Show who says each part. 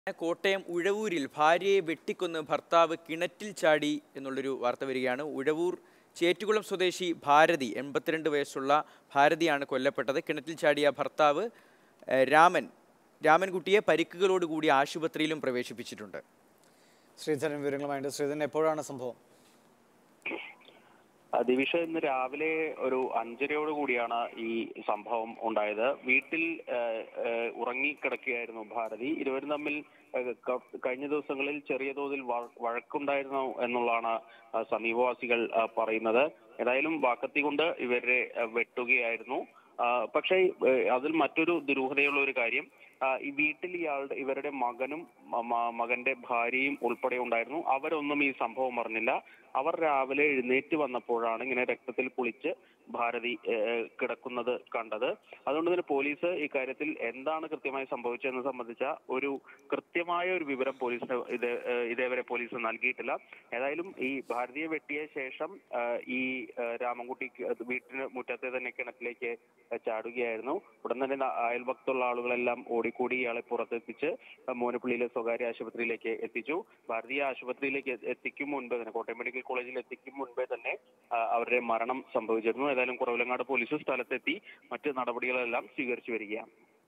Speaker 1: കോട്ടയം ഉഴവൂരിൽ ഭാര്യയെ വെട്ടിക്കൊന്ന് ഭർത്താവ് കിണറ്റിൽ ചാടി എന്നുള്ളൊരു വാർത്ത വരികയാണ് ഉഴവൂർ ചേറ്റുകുളം സ്വദേശി ഭാരതി എൺപത്തിരണ്ട് വയസ്സുള്ള ഭാരതിയാണ് കൊല്ലപ്പെട്ടത് കിണറ്റിൽ ചാടിയ ഭർത്താവ് ഏഹ്, രാമൻ രാമൻകുട്ടിയെ പരിക്കുകളോടുകൂടി ആശുപത്രിയിലും പ്രവേശിപ്പിച്ചിട്ടുണ്ട്
Speaker 2: ശ്രീധരൻ വിവരങ്ങളുമായിട്ട് ശ്രീധരൻ എപ്പോഴാണ് സംഭവം
Speaker 3: ആ, ദിവിഷ ഇന്ന് രാവിലെ ഒരു അഞ്ചരയോട് കൂടിയാണ് ഈ സംഭവം ഉണ്ടായത് വീട്ടിൽ ഏഹ്, ഏഹ്, ഉറങ്ങിക്കിടക്കുകയായിരുന്നു ഭാരതി ഇരുവരും തമ്മിൽ ഏഹ്, ക- കഴിഞ്ഞ ദിവസങ്ങളിൽ ചെറിയ തോതിൽ വ- വഴക്കുണ്ടായിരുന്നു എന്നുള്ളതാണ് ആ, സമീപവാസികൾ ആ, പറയുന്നത് ഏതായാലും വാക്കത്തി കൊണ്ട് ഇവരെ ആ, വെട്ടുകയായിരുന്നു ആ, പക്ഷേ ഏഹ്, അതിൽ മറ്റൊരു ദുരൂഹതയുള്ള ഒരു കാര്യം ആ, ഈ വീട്ടിൽ ഇയാളുടെ ഇവരുടെ മകനും മ- മ- മകന്റെ ഭാര്യയും ഉൾപ്പെടെ ഉണ്ടായിരുന്നു അവരൊന്നും ഈ സംഭവം അറിഞ്ഞില്ല അവർ രാവിലെ എഴുന്നേറ്റ് വന്നപ്പോഴാണ് ഇങ്ങനെ രക്തത്തിൽ കുളിച്ച് ഭാരതി ഏഹ്, കിടക്കുന്നത് കണ്ടത് അതുകൊണ്ട് തന്നെ പോലീസ് ഇക്കാര്യത്തിൽ എന്താണ് കൃത്യമായി സംഭവിച്ചതെന്ന് സംബന്ധിച്ച ഒരു കൃത്യമായ ഒരു വിവരം പോലീസിന് ഇത് ഏഹ്, ഇതേവരെ പോലീസ് നൽകിയിട്ടില്ല ഏതായാലും ഈ ഭാരതിയെ വെട്ടിയ ശേഷം ഏഹ്, ഈ ഏഹ്, രാമൻകുട്ടി വീട്ടിന് മുറ്റത്തെ തന്നെ കിണറ്റിലേക്ക് ചാടുകയായിരുന്നു ഉടൻ തന്നെ ന- അയൽപക്കത്തുള്ള ആളുകളെല്ലാം ഓടിക്കൂടി ഇയാളെ പുറത്തെത്തിച്ച് മോനപ്പള്ളിയിലെ സ്വകാര്യ ആശുപത്രിയിലേക്ക് എത്തിച്ചു ഭാരതീയ ആശുപത്രിയിലേക്ക് എ- എത്തിക്കും മുൻപേ തന്നെ കോട്ടയം മെഡിക്കൽ കോളേജിൽ എത്തിക്കും മുൻപേ തന്നെ ആ, അവരുടെ മരണം സംഭവിച്ചിരുന്നു ഏതായാലും കുറവിലങ്ങാട് പോലീസ് സ്ഥലത്തെത്തി മറ്റ് നടപടികളെല്ലാം സ്വീകരിച്ചു വരികയാണ്